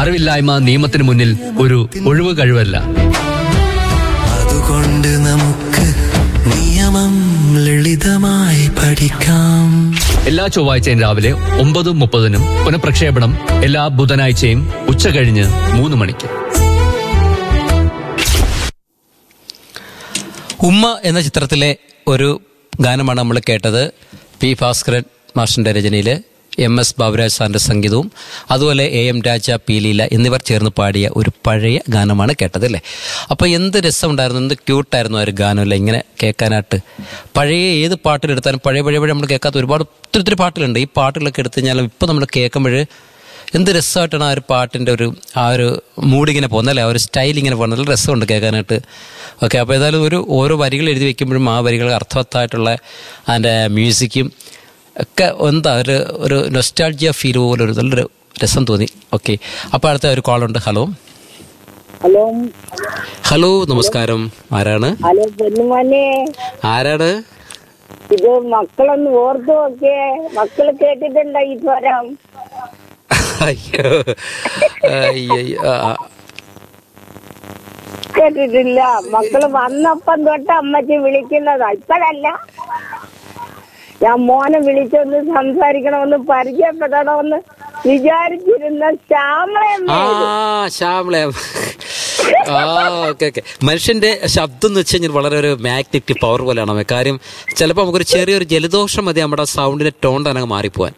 അറിവില്ലായ്മ നിയമത്തിന് മുന്നിൽ ഒരു ഒഴിവ് കഴിവല്ല അതുകൊണ്ട് നമുക്ക് നിയമം ലളിതമായി പഠിക്കാം എല്ലാ ചൊവ്വാഴ്ചയും രാവിലെ ഒമ്പത് മുപ്പതിനും പുനഃപ്രക്ഷേപണം എല്ലാ ബുധനാഴ്ചയും ഉച്ച കഴിഞ്ഞ് മൂന്ന് മണിക്ക് ഉമ്മ എന്ന ചിത്രത്തിലെ ഒരു ഗാനമാണ് നമ്മൾ കേട്ടത് പി ഭാസ്കരൻ മാഷിന്റെ രചനയിൽ എം എസ് ബാബുരാജ് സാറിന്റെ സംഗീതവും അതുപോലെ A M Raja P Leela എന്നിവർ ചേർന്ന് പാടിയ ഒരു പഴയ ഗാനമാണ് കേട്ടത് അല്ലേ അപ്പോൾ എന്ത് രസമുണ്ടായിരുന്നു എന്ത് ക്യൂട്ടായിരുന്നു ആ ഒരു ഗാനമല്ലേ ഇങ്ങനെ കേൾക്കാനായിട്ട് പഴയ ഏത് പാട്ടിലെടുത്താലും പഴയ പഴയ പഴയ നമ്മൾ കേൾക്കാത്ത ഒരുപാട് ഒത്തിരി ഒത്തിരി പാട്ടുകളുണ്ട് ഈ പാട്ടുകളൊക്കെ എടുത്തു കഴിഞ്ഞാലും ഇപ്പം നമ്മൾ കേൾക്കുമ്പോൾ എന്ത് രസമായിട്ടാണ് ആ ഒരു പാട്ടിൻ്റെ ഒരു ആ ഒരു മൂഡിങ്ങനെ പോകുന്നല്ലേ ആ ഒരു സ്റ്റൈൽ ഇങ്ങനെ പോകുന്നത് നല്ല രസമുണ്ട് കേൾക്കാനായിട്ട് ഓക്കെ അപ്പോൾ ഏതായാലും ഒരു ഓരോ വരികൾ എഴുതി വെക്കുമ്പോഴും ആ വരികൾ അർത്ഥവത്തായിട്ടുള്ള അതിൻ്റെ മ്യൂസിക്കും ഒക്കെ എന്താ ഒരു ഒരു നൊസ്റ്റാൾജിയ ഫീൽ പോലെ ഒരു നല്ലൊരു രസം തോന്നി ഓക്കെ അപ്പോൾ അടുത്ത ഒരു കോളുണ്ട് ഹലോ ഹലോ ഹലോ നമസ്കാരം ആരാണ് ഹലോ പൊന്നുമോനെ ആരാണ് ഇത് മക്കളൊന്ന് ഓർത്തു നോക്കിയേ മക്കള് കേട്ടിട്ടുണ്ടോ ഈ സ്വരം അയ്യോ അയ്യോ ആ, ആ. കേട്ടിട്ടില്ല മക്കള് വന്നപ്പം തൊട്ട് അമ്മച്ചി വിളിക്കുന്നതാ ഇപ്പഴല്ല ഞാൻ മോനെ വിളിച്ചൊന്ന് സംസാരിക്കണമെന്ന് പരിചയപ്പെടണമെന്ന് വിചാരിച്ചിരുന്ന ശ്യാമളയമ്മ ആ ശ്യാമള ആ ഓക്കെ ഓക്കെ മനുഷ്യന്റെ ശബ്ദം എന്ന് വെച്ച് കഴിഞ്ഞാൽ വളരെ ഒരു മാഗ്നറ്റിക് പവർ പോലെയാണ് അവൻ. കാര്യം ചിലപ്പോൾ നമുക്കൊരു ചെറിയൊരു ജലദോഷം മതി നമ്മുടെ സൗണ്ടിന്റെ ടോൺ തന്നെ അങ്ങ് മാറിപ്പോവാൻ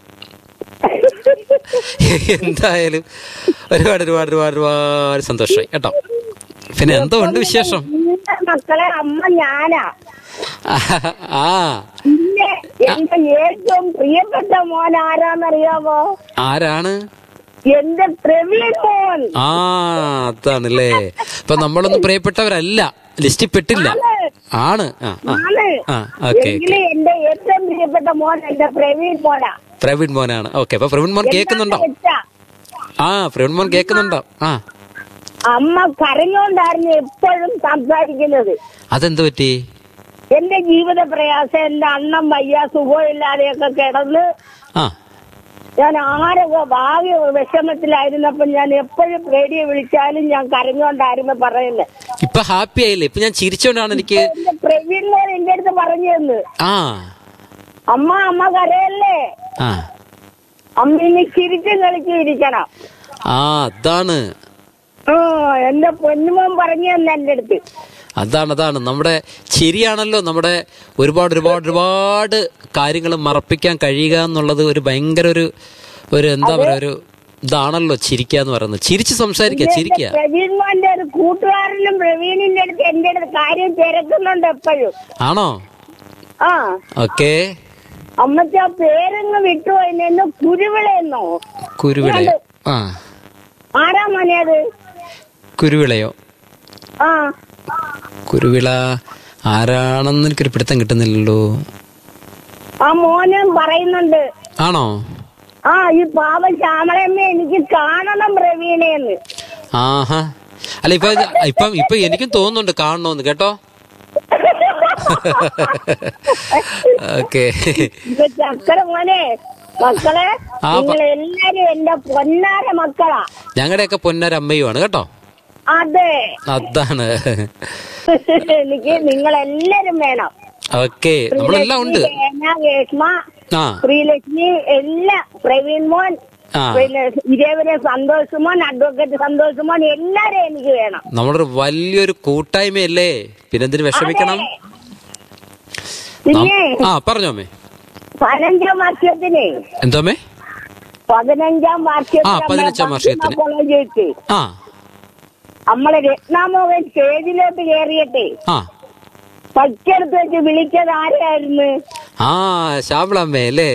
എന്തായാലും ഒരുപാട് ഒരുപാട് ഒരുപാട് ഒരുപാട് സന്തോഷമായി കേട്ടോ പിന്നെ എന്തോ ഉണ്ട് വിശേഷം എന്റെ മക്കളെ അമ്മ ഞാനാ ആ പിന്നെ എന്റെ ഏറ്റവും പ്രിയപ്പെട്ട മോൻ ആരാന്നറിയാമോ ആരാണ് എന്റെ പ്രവീൺ മോൻ ആ അതാണല്ലേ അപ്പൊ നമ്മളൊന്നും പ്രിയപ്പെട്ടവരല്ല ലിസ്റ്റിൽ പെട്ടില്ല ആണ് ആ ആ ആണ് ആ ഓക്കെ എങ്കിലും എന്റെ ഏറ്റവും പ്രിയപ്പെട്ട മോൻ എന്റെ പ്രവീൺ മോനാ പ്രവീൺ മോനാണ് ഓക്കെ അപ്പൊ പ്രവീൺ മോൻ കേൾക്കുന്നുണ്ടോ എന്താന്ന് വെച്ചാ, ആ പ്രവീൺ മോൻ കേൾക്കുന്നുണ്ടോ ആ അമ്മ കരഞ്ഞോണ്ടായിരുന്നു എപ്പോഴും സംസാരിക്കുന്നത് അതെന്ത് പറ്റി എന്റെ ജീവിത പ്രയാസം എന്റെ അണ്ണം വയ്യ സുഖമില്ലാതെയൊക്കെ കിടന്ന് ആ ഞാൻ ആരൊക്കെ ഭാഗ്യ വിഷമത്തിലായിരുന്നപ്പോ ഞാൻ എപ്പോഴും റേഡിയോ വിളിച്ചാലും ഞാൻ കരഞ്ഞോണ്ടായിരുന്നു പറയുന്നത് ഇപ്പൊ ഹാപ്പി ആയില്ലേ ഇപ്പൊ ഞാൻ ചിരിച്ചോണ്ടാണ് എനിക്ക് എന്റെ പ്രവീൺ മോൻ എന്റെ അടുത്ത് പറഞ്ഞു തന്നു ആ അമ്മ അമ്മ കരയല്ലേ ആ അമ്മ ഇനി ചിരിച്ചും കളിച്ചും ഇരിക്കണം ആ അതാണ് ആ എന്റെ പൊന്നുമോൻ പറഞ്ഞു തന്നെ എന്റെ അടുത്ത് അതാണ് അതാണ് നമ്മുടെ ശരിയാണല്ലോ നമ്മുടെ ഒരുപാട് ഒരുപാട് ഒരുപാട് കാര്യങ്ങൾ മറപ്പിക്കാൻ കഴിയുക എന്നുള്ളത് ഒരു ഭയങ്കര ഒരു ഒരു എന്താ പറയാ ഒരു ഇതാണല്ലോ ചിരിക്കുക എന്ന് പറയുന്നത് ചിരിച്ച് സംസാരിക്കുക ചിരിക്കുക പ്രവീൺ മോന്റെ ഒരു കൂട്ടുകാരനും പ്രവീണിന്റെ അടുത്ത് എന്റെ അടുത്ത് കാര്യം തിരക്കുന്നുണ്ട് എപ്പോഴും ആണോ ആ ഓക്കെ അമ്മച്ച ആ പേരങ്ങ് വിട്ടുപോയി നിന്ന് കുരുവിളയെന്നോ കുരുവിളയോ ആ ആരാ മോനെ അത് കുരുവിളയോ ആ കുരുവിള ആരാണെന്ന് എനിക്കൊരു പിടുത്തം കിട്ടുന്നില്ലല്ലോ ആ മോനും പറയുന്നുണ്ട് ആണോ ആ ഈ പാവ ശ്യാമളയമ്മ എനിക്ക് കാണണം പ്രവീണേന്ന് ആഹാ അല്ല ഇപ്പൊ ഇപ്പം ഇപ്പൊ എനിക്കും തോന്നുന്നുണ്ട് കാണണോന്ന് കേട്ടോ ഓക്കെ ഇത് ചക്കര മോനെ മക്കളെ ആ, പ- നിങ്ങൾ എല്ലാരും എന്റെ പൊന്നാര മക്കളാ ഞങ്ങളുടെയൊക്കെ പൊന്നരമ്മയുമാണ് കേട്ടോ അതെ അതാണ് എനിക്ക് നിങ്ങൾ എല്ലാരും വേണം ഓക്കെ നമ്മളെല്ലാം ഉണ്ട് ശ്രീലക്ഷ്മി, രേന, രേഷ്മ ആ ശ്രീലക്ഷ്മി എല്ലാം പ്രവീൺ മോൻ ആ പിന്നെ ഇതേവരെ സന്തോഷ് മോൻ അഡ്വക്കേറ്റ് സന്തോഷ് മോൻ എല്ലാരും എനിക്ക് വേണം നമ്മളൊരു വലിയൊരു കൂട്ടായ്മയല്ലേ പിന്നെന്തിന് വിഷമിക്കണം പിന്നെ ആ പറഞ്ഞോമേ പതിനഞ്ചാം വർഷത്തിന് എന്തോമേ പതിനഞ്ചാം വർഷത്തിന് ആ, പതിനഞ്ചാം വർഷത്തിന്. കോളേജ് വെച്ച് ആ നമ്മളെ രത്നാമോഹൻ സ്റ്റേജിലോട്ട് കയറിയട്ടെ ആ പച്ചെടുത്ത് വെച്ച് വിളിച്ചത് ആരായിരുന്നു ആ ശ്യാമളമ്മേ അല്ലേ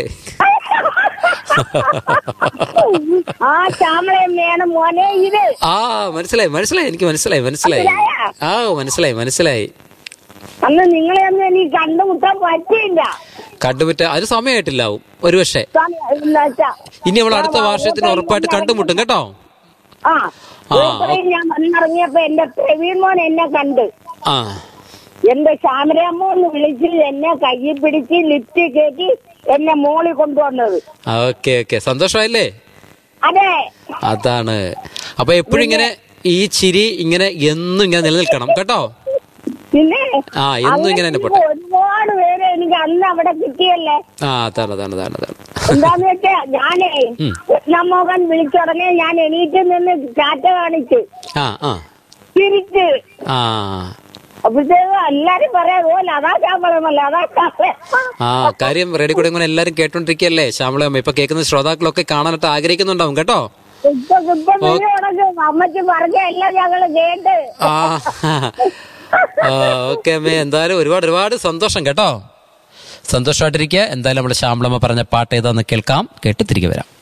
ആ ശ്യാമളയമ്മയാണ് മോനെ ഇത് ആ മനസ്സിലായി മനസ്സിലായി എനിക്ക് മനസ്സിലായി മനസ്സിലായി ആ മനസ്സിലായി മനസ്സിലായി അന്ന് നിങ്ങളെ ഒന്നും എനിക്ക് കണ്ടുമുട്ടാൻ പറ്റിയില്ല കണ്ടുപിറ്റ അത് സമയമായിട്ടില്ലാവും ഒരു പക്ഷേ സമയം എന്താ വെച്ചാ, ഇനി നമ്മൾ അടുത്ത വർഷത്തിന് ഉറപ്പായിട്ട് കണ്ടുമുട്ടും കേട്ടോ ആ ആ, ഇത്രയും ഞാൻ വന്നിറങ്ങിയപ്പോ എന്റെ പ്രവീൺ മോൻ എന്നെ കണ്ട് ആ എന്റെ ശ്യാമരാമോ എന്ന് വിളിച്ച് എന്നെ കയ്യിൽ പിടിച്ച് ലിഫ്റ്റ് കയറ്റി എന്നെ മോളിൽ കൊണ്ടുവന്നത് ഓക്കെ ഓക്കെ സന്തോഷമായില്ലേ അതെ അതാണ് അപ്പൊ എപ്പോഴും ഇങ്ങനെ ഈ ചിരി ഇങ്ങനെ എന്നും ഇങ്ങനെ നിലനിൽക്കണം കേട്ടോ പിന്നെ ആ എന്നും ഇങ്ങനെ തന്നെ അങ്ങനെ പോട്ടെ ഒരുപാട് പേര് എനിക്ക് അന്ന് അവിടെ കിട്ടിയല്ലേ ആ അതാണ് അതാണ് അതാണ് അതാണ് എന്താന്ന് വെച്ചാ ഞാനേ കൃഷ്ണമോഹൻ വിളിച്ചുടനെ ഞാൻ എണീറ്റ് നിന്ന് ചാറ്റ കാണിച്ചു ആ ആ തിരിച്ച് ആ അപ്പോഴത്തേക്കും എല്ലാരും പറയാം ഓ ലതാ ശാമ്പളമല്ല ലതാ ശാമ്പളം ആ കാര്യം റേഡിയോ കൂടെ ഇങ്ങനെ എല്ലാരും കേട്ടോണ്ടിരിക്കല്ലേ ശ്യാമളമ്മ ഇപ്പൊ കേൾക്കുന്ന ശ്രോതാക്കളൊക്കെ കാണാനായിട്ട് ആഗ്രഹിക്കുന്നുണ്ടാവും കേട്ടോ ഇപ്പൊ ഇപ്പൊ വീട് അമ്മച്ചി പറഞ്ഞ എല്ലാം ഞങ്ങള് കേട്ട് ആ ഓക്കെ അമ്മേ എന്തായാലും ഒരുപാട് ഒരുപാട് സന്തോഷം കേട്ടോ സന്തോഷമായിട്ടിരിക്കുക എന്തായാലും നമ്മുടെ ശ്യാമളമ്മ പറഞ്ഞ പാട്ട് ഏതാന്ന് കേൾക്കാം കേട്ട് തിരികെ വരാം